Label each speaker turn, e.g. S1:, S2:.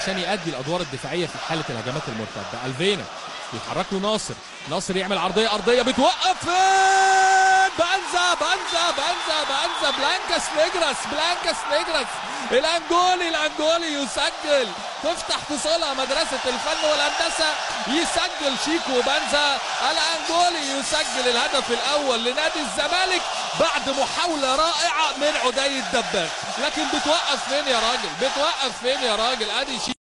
S1: عشان يأدي الادوار الدفاعيه في حاله الهجمات المرتده الفينا بيتحرك له ناصر ناصر يعمل عرضيه ارضيه بتوقف فين بانزا بانزا بانزا بانزا بلانكاس نيجراس بلانكاس نيجراس الانجولي الانجولي يسجل تفتح تصلها مدرسه الفن والهندسه يسجل شيكو بانزا الانجولي يسجل الهدف الاول لنادي الزمالك بعد محاوله رائعه من عدي الدباغ لكن بتوقف فين يا راجل بتوقف فين يا راجل ادي شيكو